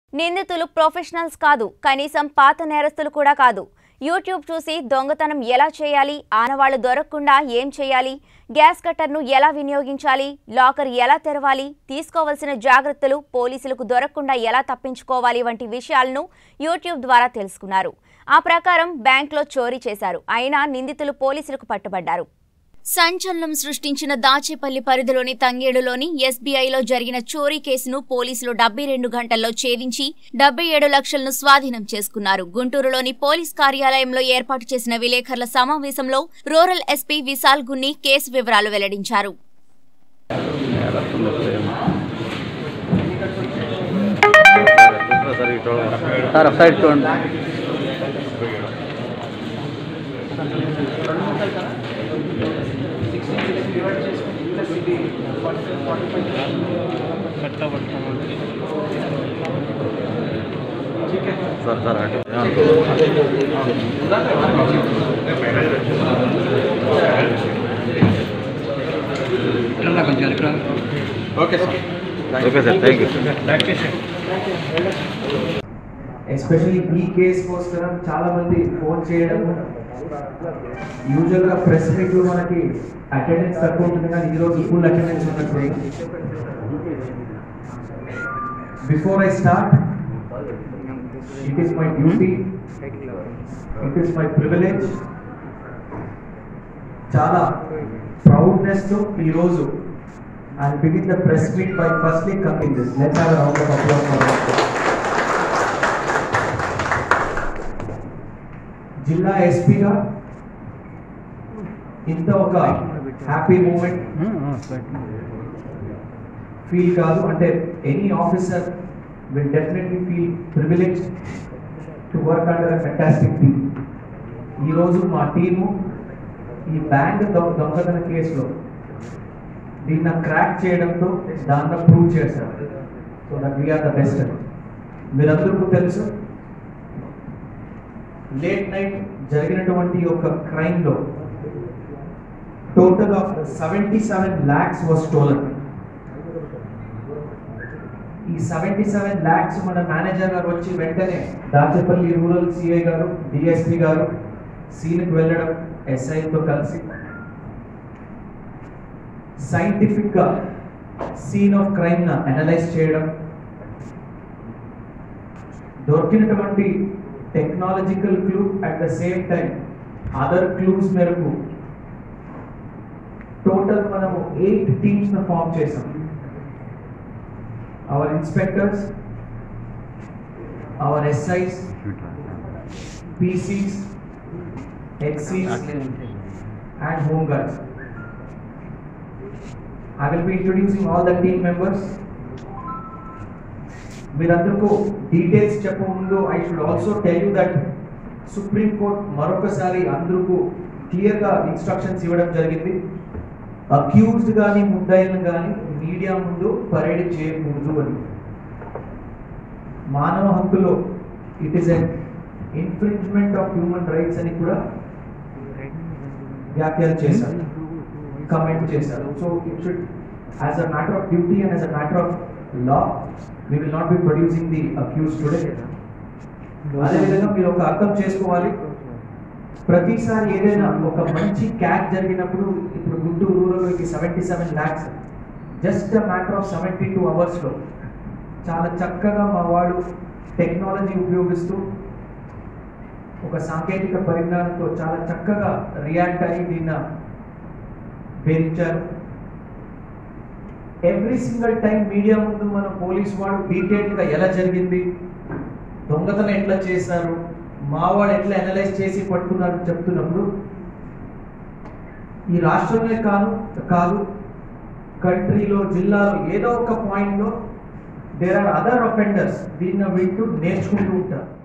నిందితులు ప్రొఫెషనల్స్ కాదు కనీసం పాత నేరస్తులు కూడా కాదు యూట్యూబ్ చూసి దొంగతనం ఎలా చేయాలి ఆనవాళ్లు దొరకకుండా ఏం చేయాలి గ్యాస్ కట్టర్ను ఎలా వినియోగించాలి లాకర్ ఎలా తెరవాలి తీసుకోవాల్సిన జాగ్రత్తలు పోలీసులకు దొరకకుండా ఎలా తప్పించుకోవాలి వంటి విషయాలను యూట్యూబ్ ద్వారా తెలుసుకున్నారు ఆ ప్రకారం బ్యాంక్లో చోరీ చేశారు అయినా నిందితులు పోలీసులకు పట్టుబడ్డారు సంచలనం సృష్టించిన దాచేపల్లి పరిధిలోని తంగేడులోని ఎస్బీఐలో జరిగిన చోరీ కేసును పోలీసులు డెబ్బై రెండు గంటల్లో ఛేదించి డెబ్బై ఏడు లక్షలను స్వాధీనం చేసుకున్నారు గుంటూరులోని పోలీస్ కార్యాలయంలో ఏర్పాటు చేసిన విలేకరుల సమావేశంలో rural SP Vishal Gunni case వివరాలు వెల్లడించారు సార్ ఒక సైడ్ చూడండి సార్ సార్ అటు okay sir okay sir thank you especially ఈ కేసు కోసరం చాలా మంది ఫోన్ చేయడం యూజువల్ గా ప్రెస్ మీట్ లో మనకి అటెండెన్స్ తక్కువ ఉంటుంది కానీ ఈ రోజు ఫుల్ అటెండెన్స్ ఉన్నట్టు before I start it is my duty it is my privilege చాలా ప్రౌడ్నెస్ తో ఈ రోజు I begin the press meet by firstly coming this let's have round of applause for జిల్లా ఎస్పీగా ఇంత ఒక హ్యాపీ మూమెంట్ ఫీల్ కాదు అంటే any officer will definitely feel privilege to work under a fantastic team ఈరోజు మా టీము ఈ bank దొ- దొంగతన కేసులో దీన్ని క్రాక్ చేయడంతో దాన్ని ప్రూవ్ చేశారు so that we are the best మీరందరికీ తెలుసు లేట్ నైట్ జరిగినటువంటి ఒక క్రైమ్ లో total of seventy seven lakhs was stolen ఈ సెవెంటీ సెవెన్ ల్యాక్స్ మన మేనేజర్ గారు వచ్చి వెంటనే దాచపల్లి రూరల్ సిఐ గారు డిఎస్పి గారు సీన్కి వెళ్ళడం ఎస్ఐతో కలిసి సైంటిఫిక్ గా సీన్ ఆఫ్ క్రైమ్ న అనలైజ్ చేయడం దొరికినటువంటి technological clue at the same time other clues మేరకు టోటల్ మనము ఎయిట్ టీమ్స్ ను ఫామ్ చేసాం our inspectors hour SIs PCs HCs and home guards I will be introducing all the team members. మీరందరికీ details చెప్పే ముందు I should also tell you that Supreme Court మరొకసారి అందరికీ క్లియర్గా ఇన్స్ట్రక్షన్స్ ఇవ్వడం జరిగింది అక్యూజ్డ్ కానీ ముద్దాయిలను కానీ మీడియా ముందు పరేడ్ చేయకూడదు అని మానవ హక్కులో it is an infringement of human rights అని కూడా వ్యాఖ్యలు చేశారు కమెంట్ చేశారు so it should as a matter of duty and as a matter of law we will not be producing the accused today అదేవిధంగా మీరు ఒక అర్థం చేసుకోవాలి ప్రతిసారి ఏదైనా ఒక మంచి క్యాచ్ జరిగినప్పుడు ఇప్పుడు గుంటూరు రూరల్కి seventy seven lakhs just a matter of seventy two అవర్స్లో చాలా చక్కగా మా వాళ్ళు టెక్నాలజీ ఉపయోగిస్తూ ఒక సాంకేతిక పరిజ్ఞానంతో చాలా చక్కగా రియాక్ట్ అయ్యి దీన్ని భేదించారు ఎవ్రీ సింగిల్ టైం మీడియా ముందు మన పోలీస్ వాళ్ళు డీటెయిల్గా ఎలా జరిగింది దొంగతనం ఎట్లా చేశారు మా వాళ్ళు ఎట్లా అనలైజ్ చేసి పట్టుకున్నారు చెప్తున్నప్పుడు ఈ రాష్ట్రమే కాదు కాదు కంట్రీలో జిల్లాలో ఏదో ఒక పాయింట్లో దేర్ ఆర్ అదర్ అఫెండర్స్ దీన్ని వింటూ నేర్చుకుంటూ ఉంటారు